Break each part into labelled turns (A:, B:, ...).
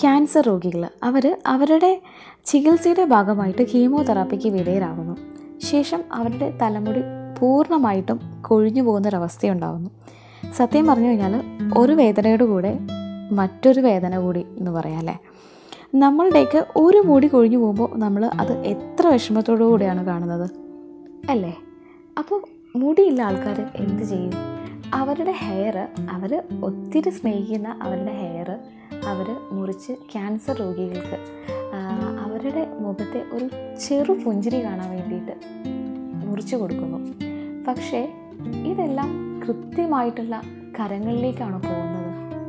A: cancer രോഗികൾ അവർ അവരുടെ ചികിത്സയുടെ ഭാഗമായിട്ട് കീമോതെറാപ്പിക്ക് വിധേയരാകുന്നു ശേഷം അവരുടെ തലമുടി പൂർണ്ണമായിട്ടും കൊഴിഞ്ഞു പോകുന്നൊരവസ്ഥയുണ്ടാകുന്നു സത്യം പറഞ്ഞു കഴിഞ്ഞാൽ ഒരു വേദനയുടെ കൂടെ മറ്റൊരു വേദന കൂടി എന്ന് പറയാം അല്ലേ നമ്മളുടെയൊക്കെ ഒരു മുടി കൊഴിഞ്ഞു പോകുമ്പോൾ നമ്മൾ അത് എത്ര വിഷമത്തോടു കൂടിയാണ് കാണുന്നത് അല്ലേ അപ്പോൾ മുടിയില്ല ആൾക്കാർ എന്ത് ചെയ്യും അവരുടെ ഹെയർ അവർ ഒത്തിരി സ്നേഹിക്കുന്ന അവരുടെ ഹെയർ അവർ മുറിച്ച് ക്യാൻസർ രോഗികൾക്ക് ആ, അവരുടെ മുഖത്തെ ഒരു ചെറു പുഞ്ചിരി കാണാൻ വേണ്ടിയിട്ട് മുറിച്ച് കൊടുക്കുന്നു പക്ഷേ ഇതെല്ലാം കൃത്യമായിട്ടുള്ള കരങ്ങളിലേക്കാണ് പോകുന്നത്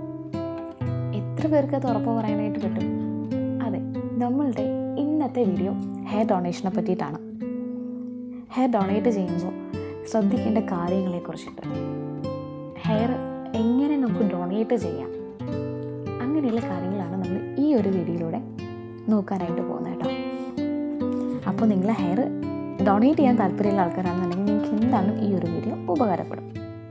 A: എത്ര പേർക്ക് അത് ഉറപ്പ് പറയാനായിട്ട് പറ്റും അതെ നമ്മളുടെ ഇന്നത്തെ വീഡിയോ ഹെയർ ഡൊണേഷനെ പറ്റിയിട്ടാണ് ഹെയർ ഡൊണേറ്റ് ചെയ്യുമ്പോൾ ശ്രദ്ധിക്കേണ്ട കാര്യങ്ങളെക്കുറിച്ചിട്ട് ഹെയർ എങ്ങനെ നമുക്ക് ഡൊണേറ്റ് ചെയ്യാം അങ്ങനെയുള്ള കാര്യങ്ങളാണ് നമ്മൾ ഈ ഒരു വീഡിയോയിലൂടെ നോക്കാനായിട്ട് പോകുന്നത് കേട്ടോ അപ്പോൾ നിങ്ങൾ ഹെയർ ഡൊണേറ്റ് ചെയ്യാൻ താല്പര്യമുള്ള ആൾക്കാരാണെന്നുണ്ടെങ്കിൽ നിങ്ങൾക്ക് എന്തായാലും ഈ ഒരു വീഡിയോ ഉപകാരപ്പെടും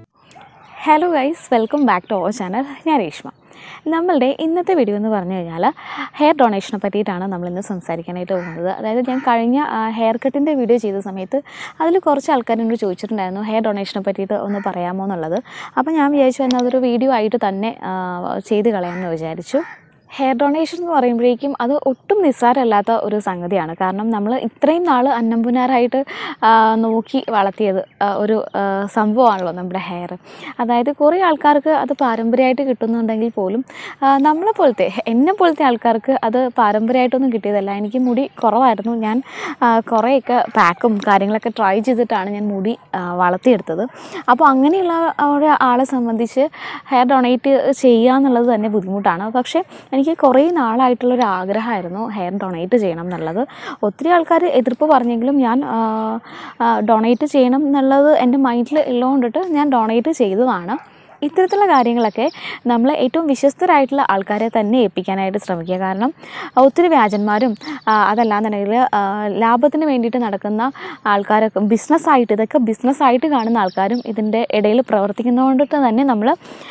A: hello guys welcome back to our channel ഞാൻ രേഷ്മ നമ്മളുടെ ഇന്നത്തെ വീഡിയോ എന്ന് പറഞ്ഞു കഴിഞ്ഞാൽ ഹെയർ ഡൊണേഷനെ പറ്റിയിട്ടാണ് നമ്മളിന്ന് സംസാരിക്കാനായിട്ട് പോകുന്നത് അതായത് ഞാൻ കഴിഞ്ഞ ഹെയർ കട്ടിൻ്റെ വീഡിയോ ചെയ്ത സമയത്ത് അതിൽ കുറച്ച് ആൾക്കാർ എന്നോട് ചോദിച്ചിട്ടുണ്ടായിരുന്നു ഹെയർ ഡൊണേഷനെ പറ്റിയിട്ട് ഒന്ന് പറയാമോ എന്നുള്ളത് അപ്പോൾ ഞാൻ വിചാരിച്ചു എന്നാൽ അതൊരു വീഡിയോ ആയിട്ട് തന്നെ ആ, ചെയ്ത് കളയാമെന്ന് വിചാരിച്ചു ഹെയർ ഡൊണേഷൻ എന്ന് പറയുമ്പോഴേക്കും അത് ഒട്ടും നിസ്സാരമല്ലാത്ത ഒരു സംഗതിയാണ് കാരണം നമ്മൾ ഇത്രയും നാൾ അന്നമ്പുനാരായിട്ട് ആ, നോക്കി വളർത്തിയത് ആ, ഒരു ആ, സംഭവമാണല്ലോ നമ്മുടെ ഹെയർ അതായത് കുറേ ആൾക്കാർക്ക് അത് പാരമ്പര്യമായിട്ട് കിട്ടുന്നുണ്ടെങ്കിൽ പോലും ആ, നമ്മളെ പോലത്തെ എന്നെ പോലത്തെ ആൾക്കാർക്ക് അത് പാരമ്പര്യമായിട്ടൊന്നും കിട്ടിയതല്ല എനിക്ക് മുടി കുറവായിരുന്നു ഞാൻ ആ, കുറേയൊക്കെ പാക്കും കാര്യങ്ങളൊക്കെ ട്രൈ ചെയ്തിട്ടാണ് ഞാൻ മുടി ആ, വളർത്തിയെടുത്തത് അപ്പോൾ അങ്ങനെയുള്ള ഒരു ആളെ സംബന്ധിച്ച് ഹെയർ ഡൊണേറ്റ് ചെയ്യുക എന്നുള്ളത് തന്നെ ബുദ്ധിമുട്ടാണ് പക്ഷേ എനിക്ക് കുറേ നാളായിട്ടുള്ളൊരു ആഗ്രഹമായിരുന്നു ഹെയർ ഡൊണേറ്റ് ചെയ്യണം എന്നുള്ളത് ഒത്തിരി ആൾക്കാർ എതിർപ്പ് പറഞ്ഞെങ്കിലും ഞാൻ ഡൊണേറ്റ് ചെയ്യണം എന്നുള്ളത് എൻ്റെ മൈൻഡിൽ ഉള്ളതുകൊണ്ടിട്ട് ഞാൻ ഡൊണേറ്റ് ചെയ്തതാണ് ഇത്തരത്തിലുള്ള കാര്യങ്ങളൊക്കെ നമ്മൾ ഏറ്റവും വിശ്വസ്തരായിട്ടുള്ള ആൾക്കാരെ തന്നെ ഏൽപ്പിക്കാനായിട്ട് ശ്രമിക്കുക കാരണം ഒത്തിരി വ്യാജന്മാരും ആ, അതല്ലാന്നുണ്ടെങ്കിൽ ആ, ലാഭത്തിന് വേണ്ടിയിട്ട് നടക്കുന്ന ആൾക്കാരൊക്കെ ബിസിനസ്സായിട്ട് ഇതൊക്കെ ബിസിനസ്സായിട്ട് കാണുന്ന ആൾക്കാരും ഇതിൻ്റെ ഇടയിൽ പ്രവർത്തിക്കുന്നതുകൊണ്ടിട്ട് തന്നെ നമ്മൾ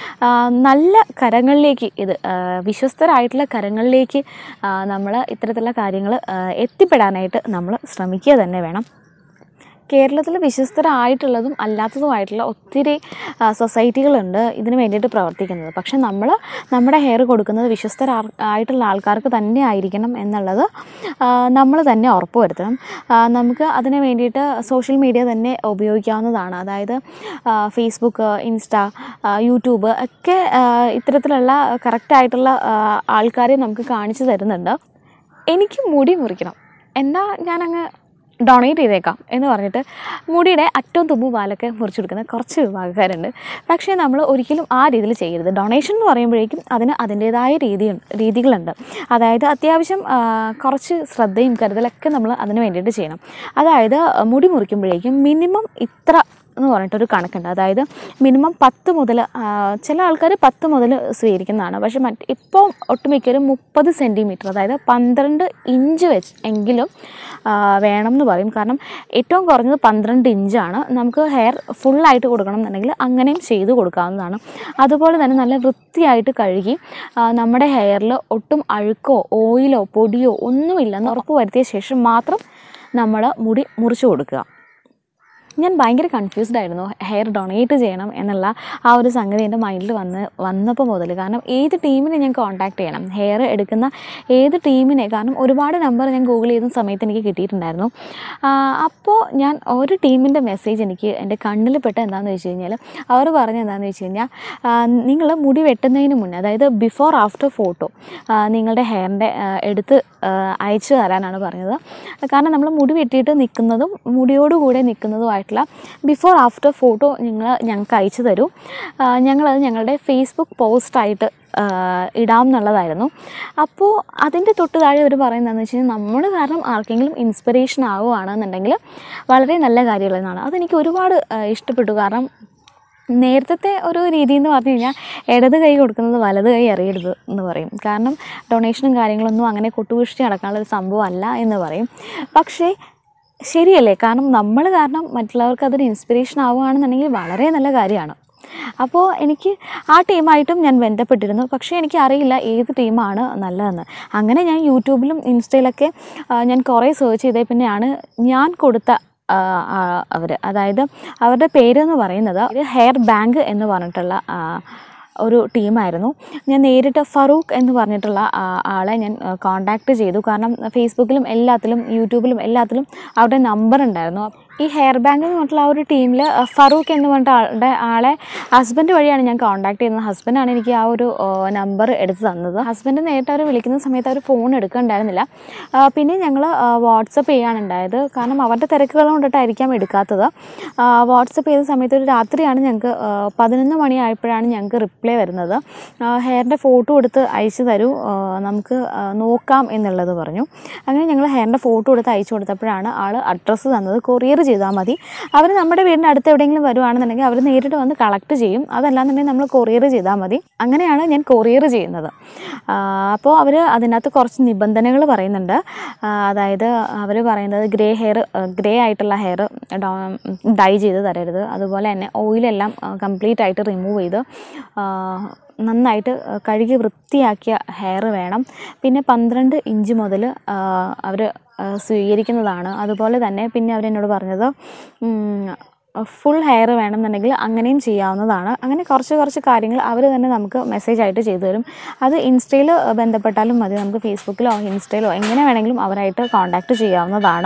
A: നല്ല കരങ്ങളിലേക്ക് ഇത് ആ, വിശ്വസ്തരായിട്ടുള്ള കരങ്ങളിലേക്ക് നമ്മൾ ഇത്തരത്തിലുള്ള കാര്യങ്ങൾ എത്തിപ്പെടാനായിട്ട് നമ്മൾ ശ്രമിക്കുക തന്നെ വേണം കേരളത്തിൽ വിശ്വസ്തരായിട്ടുള്ളതും അല്ലാത്തതുമായിട്ടുള്ള ഒത്തിരി ആ, സൊസൈറ്റികളുണ്ട് ഇതിന് വേണ്ടിയിട്ട് പ്രവർത്തിക്കുന്നത് പക്ഷെ നമ്മൾ നമ്മുടെ ഹെയർ കൊടുക്കുന്നത് വിശ്വസ്തരാ ആയിട്ടുള്ള ആൾക്കാർക്ക് തന്നെ ആയിരിക്കണം എന്നുള്ളത് നമ്മൾ തന്നെ ഉറപ്പുവരുത്തണം ആ, നമുക്ക് അതിന് വേണ്ടിയിട്ട് സോഷ്യൽ മീഡിയ തന്നെ ഉപയോഗിക്കാവുന്നതാണ് അതായത് ആ, ഫേസ്ബുക്ക് ഇൻസ്റ്റ ആ, യൂട്യൂബ് ഒക്കെ ആ, ഇത്തരത്തിലുള്ള കറക്റ്റായിട്ടുള്ള ആൾക്കാരെ നമുക്ക് കാണിച്ചു തരുന്നുണ്ട് എനിക്ക് മുടി മുറിക്കണം എന്നാൽ ഞാനങ്ങ് ഡൊണേറ്റ് ചെയ്തേക്കാം എന്ന് പറഞ്ഞിട്ട് മുടിയുടെ അറ്റവും തുമ്പും പാലൊക്കെ മുറിച്ചെടുക്കുന്ന കുറച്ച് വിഭാഗക്കാരുണ്ട് പക്ഷേ നമ്മൾ ഒരിക്കലും ആ രീതിയിൽ ചെയ്യരുത് ഡൊണേഷൻ എന്ന് പറയുമ്പോഴേക്കും അതിന് അതിൻ്റേതായ രീതി രീതികളുണ്ട് അതായത് അത്യാവശ്യം ആ, കുറച്ച് ശ്രദ്ധയും കരുതലൊക്കെ നമ്മൾ അതിന് വേണ്ടിയിട്ട് ചെയ്യണം അതായത് മുടി മുറിക്കുമ്പോഴേക്കും മിനിമം ഇത്ര എന്ന് പറഞ്ഞിട്ടൊരു കണക്കുണ്ട് അതായത് മിനിമം പത്ത് മുതൽ ചില ആൾക്കാർ പത്ത് മുതൽ സ്വീകരിക്കുന്നതാണ് പക്ഷെ മറ്റ് ഇപ്പോൾ ഒട്ടുമിക്കരും മുപ്പത് സെൻറ്റിമീറ്റർ അതായത് പന്ത്രണ്ട് ഇഞ്ച് വെച്ച് എങ്കിലും ആ, വേണം എന്ന് പറയും കാരണം ഏറ്റവും കുറഞ്ഞത് പന്ത്രണ്ട് ഇഞ്ചാണ് നമുക്ക് ഹെയർ ഫുള്ളായിട്ട് കൊടുക്കണം എന്നുണ്ടെങ്കിൽ അങ്ങനെയും ചെയ്ത് കൊടുക്കാവുന്നതാണ് അതുപോലെ തന്നെ നല്ല വൃത്തിയായിട്ട് കഴുകി ആ, നമ്മുടെ ഹെയറിൽ ഒട്ടും അഴുക്കോ ഓയിലോ പൊടിയോ ഒന്നുമില്ലെന്ന് ഉറപ്പ് വരുത്തിയ ശേഷം മാത്രം നമ്മൾ മുടി മുറിച്ച് കൊടുക്കുക ഞാൻ ഭയങ്കര കൺഫ്യൂസ്ഡ് ആയിരുന്നു ഹെയർ ഡൊണേറ്റ് ചെയ്യണം എന്നുള്ള ആ ഒരു സംഗതി എൻ്റെ മൈൻഡിൽ വന്ന് വന്നപ്പോൾ മുതൽ കാരണം ഏത് ടീമിനെ ഞാൻ കോൺടാക്ട് ചെയ്യണം ഹെയർ എടുക്കുന്ന ഏത് ടീമിനെ കാരണം ഒരുപാട് നമ്പർ ഞാൻ ഗൂഗിൾ ചെയ്യുന്ന സമയത്ത് എനിക്ക് കിട്ടിയിട്ടുണ്ടായിരുന്നു അപ്പോൾ ഞാൻ ഒരു ടീമിൻ്റെ മെസ്സേജ് എനിക്ക് എൻ്റെ കണ്ണിൽ പെട്ട എന്താണെന്ന് വെച്ച് കഴിഞ്ഞാൽ അവർ പറഞ്ഞ എന്താണെന്ന് വെച്ച് കഴിഞ്ഞാൽ നിങ്ങൾ മുടി വെട്ടുന്നതിന് മുന്നേ അതായത് ബിഫോർ ആഫ്റ്റർ ഫോട്ടോ നിങ്ങളുടെ ഹെയറിൻ്റെ എടുത്ത് ആ, അയച്ചു തരാനാണ് പറഞ്ഞത് കാരണം നമ്മൾ മുടി വെട്ടിയിട്ട് നിൽക്കുന്നതും മുടിയോടുകൂടെ നിൽക്കുന്നതുമായിട്ടുള്ള ബിഫോർ ആഫ്റ്റർ ഫോട്ടോ നിങ്ങൾ ഞങ്ങൾക്ക് അയച്ചു തരൂ ആ, ഞങ്ങളത് ഞങ്ങളുടെ ഫേസ്ബുക്ക് പോസ്റ്റായിട്ട് ഇടാം എന്നുള്ളതായിരുന്നു അപ്പോൾ അതിൻ്റെ തൊട്ട് താഴെ അവർ പറയുന്നതെന്ന് വെച്ച് കഴിഞ്ഞാൽ നമ്മൾ കാരണം ആർക്കെങ്കിലും ഇൻസ്പിറേഷൻ ആവുകയാണെന്നുണ്ടെങ്കിൽ വളരെ നല്ല കാര്യങ്ങളെന്നാണ് അതെനിക്ക് ഒരുപാട് ആ, ഇഷ്ടപ്പെട്ടു കാരണം നേരത്തെ ഒരു രീതി എന്ന് പറഞ്ഞു കഴിഞ്ഞാൽ ഇടത് കൈ കൊടുക്കുന്നത് വലത് കൈ അറിയരുത് എന്ന് പറയും കാരണം ഡൊണേഷനും കാര്യങ്ങളൊന്നും അങ്ങനെ കൊട്ടുപുഷ്ടി നടക്കാനുള്ള ഒരു സംഭവം അല്ല എന്ന് പറയും പക്ഷേ ശരിയല്ലേ കാരണം നമ്മൾ കാരണം മറ്റുള്ളവർക്ക് അതൊരു ഇൻസ്പിറേഷൻ ആവുകയാണെന്നുണ്ടെങ്കിൽ വളരെ നല്ല കാര്യമാണ് അപ്പോൾ എനിക്ക് ആ ടീമായിട്ടും ഞാൻ ബന്ധപ്പെട്ടിരുന്നു പക്ഷേ എനിക്ക് അറിയില്ല ഏത് ടീമാണ് നല്ലതെന്ന് അങ്ങനെ ഞാൻ യൂട്യൂബിലും ഇൻസ്റ്റയിലൊക്കെ ആ, ഞാൻ കുറേ സെർച്ച് ചെയ്തേ പിന്നെയാണ് ഞാൻ കൊടുത്ത അവർ അതായത് അവരുടെ പേരെന്ന് പറയുന്നത് ഇത് ഹെയർ ബാങ്ക് എന്ന് പറഞ്ഞിട്ടുള്ള ആ, ഒരു ടീമായിരുന്നു ഞാൻ നേരിട്ട് ഫറൂഖ് എന്ന് പറഞ്ഞിട്ടുള്ള ആ, ആളെ ഞാൻ കോണ്ടാക്ട് ചെയ്തു കാരണം ഫേസ്ബുക്കിലും എല്ലാത്തിലും യൂട്യൂബിലും എല്ലാത്തിലും അവരുടെ നമ്പർ ഉണ്ടായിരുന്നു ഈ ഹെയർ ബാങ്ക് എന്ന് പറഞ്ഞിട്ടുള്ള ആ ഒരു ടീമിൽ ഫറൂഖ് എന്ന് പറഞ്ഞിട്ട് ആളുടെ ആളെ ഹസ്ബൻഡ് വഴിയാണ് ഞാൻ കോൺടാക്ട് ചെയ്യുന്നത് ഹസ്ബൻഡാണ് എനിക്ക് ആ ഒരു നമ്പർ എടുത്ത് തന്നത് ഹസ്ബൻഡ് നേരിട്ട് അവർ വിളിക്കുന്ന സമയത്ത് അവർ ഫോൺ എടുക്കണ്ടായിരുന്നില്ല ആ, പിന്നെ ഞങ്ങൾ വാട്സപ്പ് ചെയ്യാണ് ഉണ്ടായത് കാരണം അവരുടെ തിരക്കുകൾ കൊണ്ടിട്ടായിരിക്കാം എടുക്കാത്തത് വാട്സപ്പ് ചെയ്ത സമയത്ത് ഒരു രാത്രിയാണ് ഞങ്ങൾക്ക് പതിനൊന്ന് മണിയായപ്പോഴാണ് ഞങ്ങൾക്ക് റിപ്ലൈ വരുന്നത് ഹെയറിൻ്റെ ഫോട്ടോ എടുത്ത് അയച്ചു തരൂ ആ, നമുക്ക് ആ, നോക്കാം എന്നുള്ളത് പറഞ്ഞു അങ്ങനെ ഞങ്ങൾ ഹെയറിൻ്റെ ഫോട്ടോ എടുത്ത് അയച്ചു കൊടുത്തപ്പോഴാണ് ആൾ അഡ്രസ്സ് തന്നത് കൊറിയർ ചെയ്താൽ മതി അവർ നമ്മുടെ വീടിൻ്റെ അടുത്ത് എവിടെയെങ്കിലും വരുവാണെന്നുണ്ടെങ്കിൽ അവർ നേരിട്ട് വന്ന് കളക്ട് ചെയ്യും അതല്ലാന്നുണ്ടെങ്കിൽ നമ്മൾ കൊറിയർ ചെയ്താൽ മതി അങ്ങനെയാണ് ഞാൻ കൊറിയർ ചെയ്യുന്നത് അപ്പോൾ അവർ അതിനകത്ത് കുറച്ച് നിബന്ധനകൾ പറയുന്നുണ്ട് ആ, അതായത് അവർ പറയുന്നത് ഗ്രേ ഹെയർ ഗ്രേ ആയിട്ടുള്ള ഹെയർ ഡൈ ചെയ്ത് തരരുത് അതുപോലെ തന്നെ ഓയിലെല്ലാം കംപ്ലീറ്റ് ആയിട്ട് റിമൂവ് ചെയ്ത് ആ, നന്നായിട്ട് കഴുകി വൃത്തിയാക്കിയ ഹെയർ വേണം പിന്നെ പന്ത്രണ്ട് ഇഞ്ച് മുതൽ അവർ സ്വീകരിക്കുന്നതാണ് അതുപോലെ തന്നെ പിന്നെ അവരെന്നോട് പറഞ്ഞത് ഫുൾ ഹെയർ വേണമെന്നുണ്ടെങ്കിൽ അങ്ങനെയും ചെയ്യാവുന്നതാണ് അങ്ങനെ കുറച്ച് കുറച്ച് കാര്യങ്ങൾ അവർ തന്നെ നമുക്ക് മെസ്സേജ് ആയിട്ട് ചെയ്തു തരും അത് ഇൻസ്റ്റയിൽ ബന്ധപ്പെട്ടാലും മതി നമുക്ക് ഫേസ്ബുക്കിലോ ഇൻസ്റ്റയിലോ എങ്ങനെ വേണമെങ്കിലും അവരായിട്ട് കോൺടാക്റ്റ് ചെയ്യാവുന്നതാണ്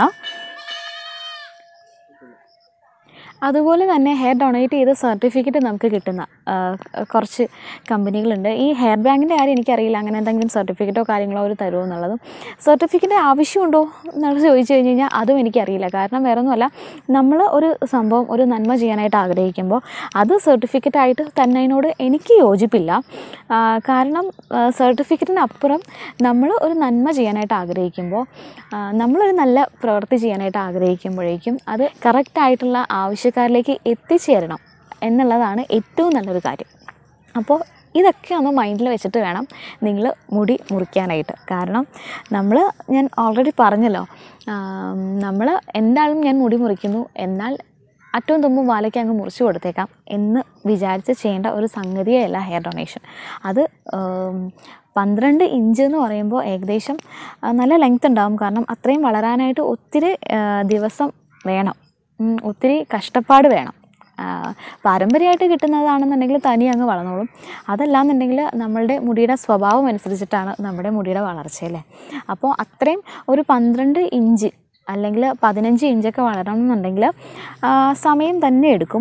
A: അതുപോലെ തന്നെ ഹെയർ ഡൊണേറ്റ് ചെയ്ത സർട്ടിഫിക്കറ്റ് നമുക്ക് കിട്ടുന്ന ആ, കുറച്ച് കമ്പനികളുണ്ട് ഈ ഹെയർ ബാങ്കിൻ്റെ കാര്യം എനിക്കറിയില്ല അങ്ങനെ എന്തെങ്കിലും സർട്ടിഫിക്കറ്റോ കാര്യങ്ങളോ അവർ തരുമോ എന്നുള്ളത് സർട്ടിഫിക്കറ്റ് ആവശ്യമുണ്ടോ എന്നുള്ളത് ചോദിച്ചു കഴിഞ്ഞ് കഴിഞ്ഞാൽ അതും എനിക്കറിയില്ല കാരണം വേറെ ഒന്നുമല്ല നമ്മൾ ഒരു സംഭവം ഒരു നന്മ ചെയ്യാനായിട്ട് ആഗ്രഹിക്കുമ്പോൾ അത് സർട്ടിഫിക്കറ്റായിട്ട് തന്നതിനോട് എനിക്ക് യോജിപ്പില്ല ആ, കാരണം സർട്ടിഫിക്കറ്റിനപ്പുറം നമ്മൾ ഒരു നന്മ ചെയ്യാനായിട്ട് ആഗ്രഹിക്കുമ്പോൾ ആ, നമ്മളൊരു നല്ല പ്രവൃത്തി ചെയ്യാനായിട്ട് ആഗ്രഹിക്കുമ്പോഴേക്കും അത് കറക്റ്റായിട്ടുള്ള ആവശ്യക്കാരിലേക്ക് എത്തിച്ചേരണം എന്നുള്ളതാണ് ഏറ്റവും നല്ലൊരു കാര്യം അപ്പോൾ ഇതൊക്കെ ഒന്ന് മൈൻഡിൽ വെച്ചിട്ട് വേണം നിങ്ങൾ മുടി മുറിക്കാനായിട്ട് കാരണം നമ്മൾ ഞാൻ ഓൾറെഡി പറഞ്ഞല്ലോ നമ്മൾ എന്തായാലും ഞാൻ മുടി മുറിക്കുന്നു എന്നാൽ അറ്റവും തുമ്പും വാലയ്ക്ക് അങ്ങ് മുറിച്ച് കൊടുത്തേക്കാം എന്ന് വിചാരിച്ച് ചെയ്യേണ്ട ഒരു സംഗതിയേ അല്ല ഹെയർ ഡൊണേഷൻ അത് ഉം, പന്ത്രണ്ട് ഇഞ്ച് എന്ന് പറയുമ്പോൾ ഏകദേശം ആ, നല്ല ലെങ്ത് ഉണ്ടാവും കാരണം അത്രയും വളരാനായിട്ട് ഒത്തിരി ആ, ദിവസം വേണം ഉം, ഒത്തിരി കഷ്ടപ്പാട് വേണം ആ, പാരമ്പര്യമായിട്ട് കിട്ടുന്നതാണെന്നുണ്ടെങ്കിൽ തനി അങ്ങ് വളർന്നോളും അതല്ലാന്നുണ്ടെങ്കിൽ നമ്മളുടെ മുടിയുടെ സ്വഭാവം അനുസരിച്ചിട്ടാണ് നമ്മുടെ മുടിയുടെ വളർച്ച അല്ലേ അപ്പോൾ അത്രയും ഒരു പന്ത്രണ്ട് ഇഞ്ച് അല്ലെങ്കിൽ പതിനഞ്ച് ഇഞ്ചൊക്കെ വളരണം എന്നുണ്ടെങ്കിൽ ആ, സമയം തന്നെ എടുക്കും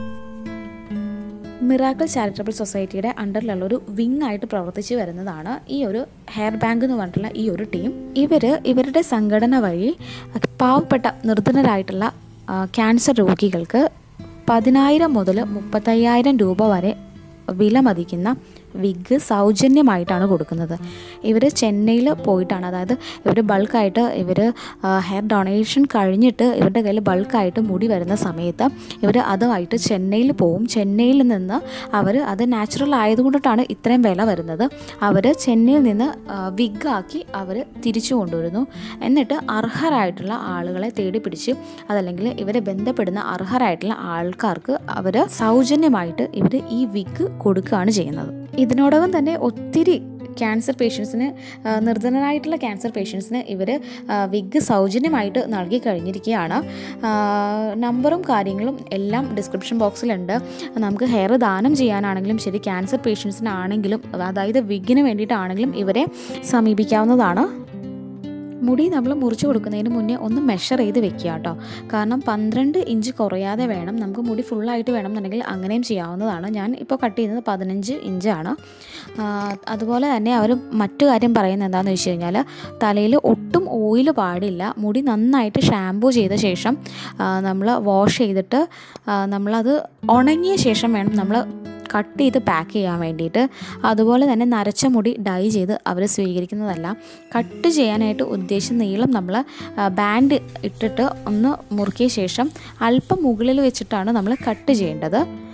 A: മിറാക്കിൾ ചാരിറ്റബിൾ സൊസൈറ്റിയുടെ അണ്ടറിലുള്ള ഒരു വിങ് ആയിട്ട് പ്രവർത്തിച്ചു വരുന്നതാണ് ഈ ഒരു ഹെയർ ബാങ്ക് എന്ന് പറഞ്ഞിട്ടുള്ള ഈ ഒരു ടീം ഇവർ ഇവരുടെ സംഘടന വഴി പാവപ്പെട്ട നിർധനരായിട്ടുള്ള ആ, ക്യാൻസർ രോഗികൾക്ക് പതിനായിരം മുതൽ മുപ്പത്തയ്യായിരം രൂപ വരെ വില മതിക്കുന്ന വിഗ് സൗജന്യമായിട്ടാണ് കൊടുക്കുന്നത് ഇവർ ചെന്നൈയിൽ പോയിട്ടാണ് അതായത് ഇവർ ബൾക്കായിട്ട് ഇവർ ഹെയർ ഡൊണേഷൻ കഴിഞ്ഞിട്ട് ഇവരുടെ കയ്യിൽ ബൾക്കായിട്ട് മുടി വരുന്ന സമയത്ത് ഇവർ അതുമായിട്ട് ചെന്നൈയിൽ പോവും ചെന്നൈയിൽ നിന്ന് അവർ അത് നാച്ചുറൽ ആയതുകൊണ്ടിട്ടാണ് ഇത്രയും വില വരുന്നത് അവർ ചെന്നൈയിൽ നിന്ന് വിഗാക്കി അവർ തിരിച്ചു കൊണ്ടുവരുന്നു എന്നിട്ട് അർഹരായിട്ടുള്ള ആളുകളെ തേടി പിടിച്ച് അതല്ലെങ്കിൽ ഇവരെ ബന്ധപ്പെടുന്ന അർഹരായിട്ടുള്ള ആൾക്കാർക്ക് അവർ സൗജന്യമായിട്ട് ഇവർ ഈ വിഗ് കൊടുക്കുകയാണ് ചെയ്യുന്നത് ഇതിനോടകം തന്നെ ഒത്തിരി ക്യാൻസർ പേഷ്യൻസിന് നിർധനരായിട്ടുള്ള ക്യാൻസർ പേഷ്യൻസിന് ഇവർ വിഗ് സൗജന്യമായിട്ട് നൽകി കഴിഞ്ഞിരിക്കുകയാണ് ആ, നമ്പറും കാര്യങ്ങളും എല്ലാം ഡിസ്ക്രിപ്ഷൻ ബോക്സിലുണ്ട് നമുക്ക് ഹെയർ ദാനം ചെയ്യാനാണെങ്കിലും ശരി ക്യാൻസർ പേഷ്യൻസിനാണെങ്കിലും അതായത് വിഗിന് വേണ്ടിയിട്ടാണെങ്കിലും ഇവരെ സമീപിക്കാവുന്നതാണ് മുടി നമ്മൾ മുറിച്ച് കൊടുക്കുന്നതിന് മുന്നേ ഒന്ന് മെഷർ ചെയ്ത് വെക്കുക കേട്ടോ കാരണം പന്ത്രണ്ട് ഇഞ്ച് കുറയാതെ വേണം നമുക്ക് മുടി ഫുള്ളായിട്ട് വേണം എന്നുണ്ടെങ്കിൽ അങ്ങനെയും ചെയ്യാവുന്നതാണ് ഞാൻ ഇപ്പോൾ കട്ട് ചെയ്യുന്നത് പതിനഞ്ച് ഇഞ്ചാണ് ആ, അതുപോലെ തന്നെ അവർ മറ്റു കാര്യം പറയുന്നത് എന്താണെന്ന് വെച്ച് കഴിഞ്ഞാൽ തലയിൽ ഒട്ടും ഓയിൽ പാടില്ല മുടി നന്നായിട്ട് ഷാമ്പൂ ചെയ്ത ശേഷം നമ്മൾ വാഷ് ചെയ്തിട്ട് ആ, നമ്മളത് ഉണങ്ങിയ ശേഷം വേണം നമ്മൾ കട്ട് ചെയ്ത് പാക്ക് ചെയ്യാൻ വേണ്ടിയിട്ട് അതുപോലെ തന്നെ നരച്ച മുടി ഡൈ ചെയ്ത് അവർ സ്വീകരിക്കുന്നതല്ല കട്ട് ചെയ്യാനായിട്ട് ഉദ്ദേശിച്ച നീളം നമ്മൾ ബാൻഡ് ഇട്ടിട്ട് ഒന്ന് മുറുക്കിയ ശേഷം അല്പം മുകളിൽ വെച്ചിട്ടാണ് നമ്മൾ കട്ട് ചെയ്യേണ്ടത്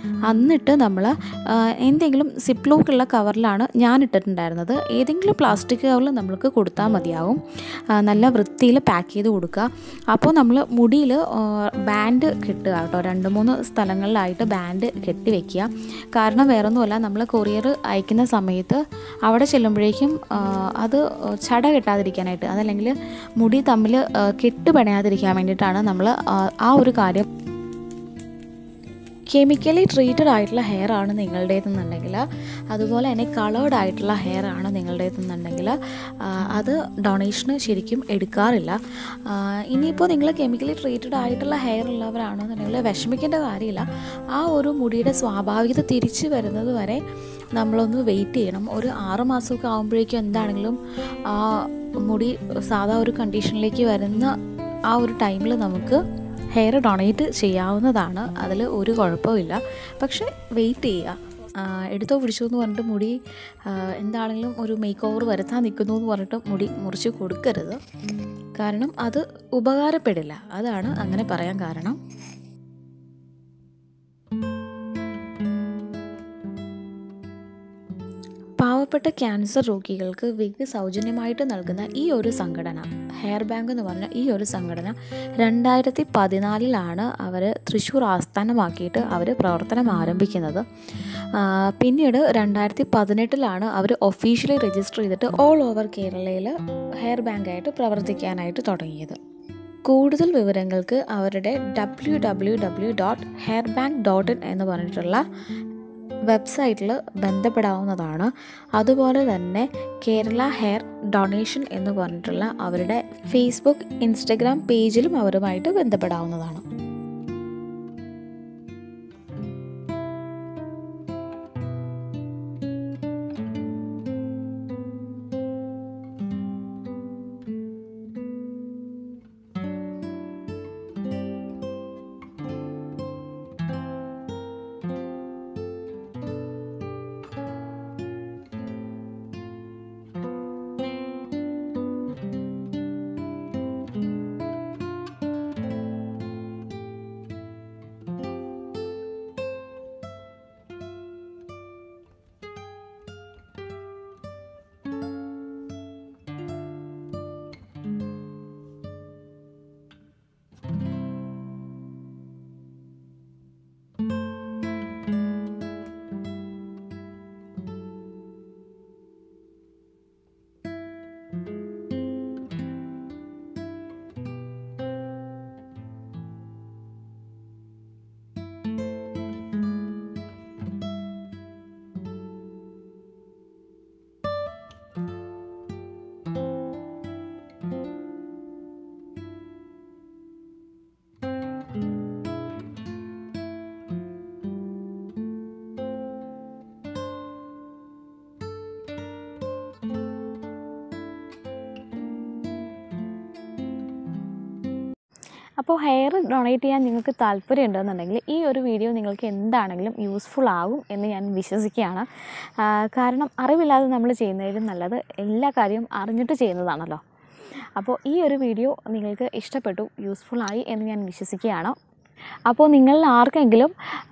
A: എന്നിട്ട് നമ്മൾ എന്തെങ്കിലും സിപ്ലോക്കുള്ള കവറിലാണ് ഞാൻ ഇട്ടിട്ടുണ്ടായിരുന്നത് ഏതെങ്കിലും പ്ലാസ്റ്റിക് കവറിൽ നമ്മൾക്ക് കൊടുത്താൽ മതിയാവും ആ, നല്ല വൃത്തിയിൽ പാക്ക് ചെയ്ത് കൊടുക്കുക അപ്പോൾ നമ്മൾ മുടിയിൽ ബാൻഡ് കെട്ടുക കേട്ടോ രണ്ട് മൂന്ന് സ്ഥലങ്ങളിലായിട്ട് ബാൻഡ് കെട്ടി വെക്കുക കാരണം വേറൊന്നുമല്ല നമ്മൾ കൊറിയർ അയക്കുന്ന സമയത്ത് അവിടെ ചെല്ലുമ്പോഴേക്കും ആ, അത് ചട കെട്ടാതിരിക്കാനായിട്ട് അതല്ലെങ്കിൽ മുടി തമ്മിൽ കെട്ട് പണയാതിരിക്കാൻ വേണ്ടിയിട്ടാണ് നമ്മൾ ആ ഒരു കാര്യം കെമിക്കലി ട്രീറ്റഡ് ആയിട്ടുള്ള ഹെയർ ആണ് നിങ്ങളുടേതെന്നുണ്ടെങ്കിൽ അതുപോലെ തന്നെ കളേർഡ് ആയിട്ടുള്ള ഹെയർ ആണ് നിങ്ങളുടേതെന്നുണ്ടെങ്കിൽ ആ, അത് ഡൊണേഷന് ശരിക്കും എടുക്കാറില്ല ആ, ഇനിയിപ്പോൾ നിങ്ങൾ കെമിക്കലി ട്രീറ്റഡ് ആയിട്ടുള്ള ഹെയർ ഉള്ളവരാണെന്നുണ്ടെങ്കിൽ വിഷമിക്കേണ്ട കാര്യമില്ല ആ ഒരു മുടിയുടെ സ്വാഭാവികത തിരിച്ചു വരുന്നത് വരെ നമ്മളൊന്ന് വെയിറ്റ് ചെയ്യണം ഒരു ആറ് മാസമൊക്കെ ആകുമ്പോഴേക്കും എന്താണെങ്കിലും ആ മുടി സാധാ ഒരു കണ്ടീഷനിലേക്ക് വരുന്ന ആ ഒരു ടൈമിൽ നമുക്ക് ഹെയർ ഡൊണേറ്റ് ചെയ്യാവുന്നതാണ് അതിൽ ഒരു കുഴപ്പമില്ല പക്ഷേ വെയിറ്റ് ചെയ്യുക ആ, എടുത്തോ പിടിച്ചോ എന്ന് പറഞ്ഞിട്ട് മുടി ആ, എന്താണെങ്കിലും ഒരു മേക്ക് ഓവർ വരുത്താൻ നിൽക്കുന്നു എന്ന് പറഞ്ഞിട്ട് മുടി മുറിച്ച് കൊടുക്കരുത് കാരണം അത് ഉപകാരപ്പെടില്ല അതാണ് അങ്ങനെ പറയാൻ കാരണം പാവപ്പെട്ട ക്യാൻസർ രോഗികൾക്ക് വിഗ് സൗജന്യമായിട്ട് നൽകുന്ന ഈ ഒരു സംഘടന ഹെയർ ബാങ്ക് എന്ന് പറഞ്ഞ ഈ ഒരു സംഘടന രണ്ടായിരത്തി പതിനാലിലാണ് അവർ തൃശ്ശൂർ ആസ്ഥാനമാക്കിയിട്ട് അവർ പ്രവർത്തനം ആരംഭിക്കുന്നത് ആ, പിന്നീട് രണ്ടായിരത്തി പതിനെട്ടിലാണ് അവർ ഒഫീഷ്യലി രജിസ്റ്റർ ചെയ്തിട്ട് ഓൾ ഓവർ കേരളയിൽ ഹെയർ ബാങ്കായിട്ട് പ്രവർത്തിക്കാനായിട്ട് തുടങ്ങിയത് കൂടുതൽ വിവരങ്ങൾക്ക് അവരുടെ W W W dot hair bank dot in എന്ന് പറഞ്ഞിട്ടുള്ള വെബ്സൈറ്റിൽ ബന്ധപ്പെടാവുന്നതാണ് അതുപോലെ തന്നെ കേരള ഹെയർ ഡൊണേഷൻ എന്ന് പറഞ്ഞിട്ടുള്ള അവരുടെ ഫേസ്ബുക്ക് ഇൻസ്റ്റഗ്രാം പേജിലും അവരുമായിട്ട് ബന്ധപ്പെടാവുന്നതാണ് അപ്പോൾ ഹെയർ ഡൊണേറ്റ് ചെയ്യാൻ നിങ്ങൾക്ക് താല്പര്യം ഉണ്ടെന്നുണ്ടെങ്കിൽ ഈ ഒരു വീഡിയോ നിങ്ങൾക്ക് എന്താണെങ്കിലും യൂസ്ഫുൾ ആകും എന്ന് ഞാൻ വിശ്വസിക്കുകയാണ് ആ, കാരണം അറിവില്ലാതെ നമ്മൾ ചെയ്യുന്നതിലും നല്ലത് എല്ലാ കാര്യവും അറിഞ്ഞിട്ട് ചെയ്യുന്നതാണല്ലോ അപ്പോൾ ഈ ഒരു വീഡിയോ നിങ്ങൾക്ക് ഇഷ്ടപ്പെട്ടു യൂസ്ഫുൾ ആയി എന്ന് ഞാൻ വിശ്വസിക്കുകയാണ് അപ്പോൾ നിങ്ങളിൽ ആർക്കെങ്കിലും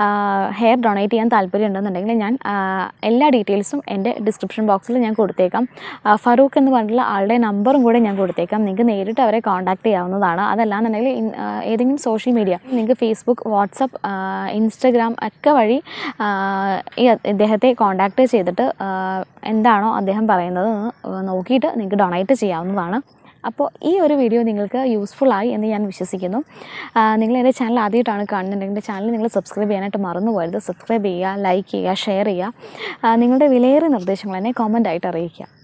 A: ഹെയർ ഡൊണേറ്റ് ചെയ്യാൻ താല്പര്യം ഉണ്ടെന്നുണ്ടെങ്കിൽ ഞാൻ ആ, എല്ലാ ഡീറ്റെയിൽസും എൻ്റെ ഡിസ്ക്രിപ്ഷൻ ബോക്സിൽ ഞാൻ കൊടുത്തേക്കാം ആ, ഫറൂഖ് എന്ന് പറഞ്ഞിട്ടുള്ള ആളുടെ നമ്പറും കൂടെ ഞാൻ കൊടുത്തേക്കാം നിങ്ങൾക്ക് നേരിട്ട് അവരെ കോൺടാക്ട് ചെയ്യാവുന്നതാണ് അതല്ലാന്നുണ്ടെങ്കിൽ ഇൻ- ആ, ഏതെങ്കിലും സോഷ്യൽ മീഡിയ നിങ്ങൾക്ക് ഫേസ്ബുക്ക് വാട്സപ്പ് ഇൻസ്റ്റഗ്രാം ഒക്കെ വഴി ആ, ഈ ഇദ്ദേഹത്തെ കോൺടാക്ട് ചെയ്തിട്ട് ആ, എന്താണോ അദ്ദേഹം പറയുന്നത് എന്ന് നോക്കിയിട്ട് നിങ്ങൾക്ക് ഡൊണേറ്റ് ചെയ്യാവുന്നതാണ് അപ്പോൾ ഈ ഒരു വീഡിയോ നിങ്ങൾക്ക് യൂസ്ഫുൾ ആയി എന്ന് ഞാൻ വിശ്വസിക്കുന്നു ആ, നിങ്ങൾ എൻ്റെ ചാനൽ ആദ്യമായിട്ടാണ് കാണുന്നുണ്ടെങ്കിൽ എൻ്റെ ചാനൽ നിങ്ങൾ സബ്സ്ക്രൈബ് ചെയ്യാനായിട്ട് മറന്നു പോകരുത് സബ്സ്ക്രൈബ് ചെയ്യുക ലൈക്ക് ചെയ്യുക ഷെയർ ചെയ്യുക ആ, നിങ്ങളുടെ വിലയേറിയ നിർദ്ദേശങ്ങൾ എന്നെ കോമൻ്റ് ആയിട്ട് അറിയിക്കുക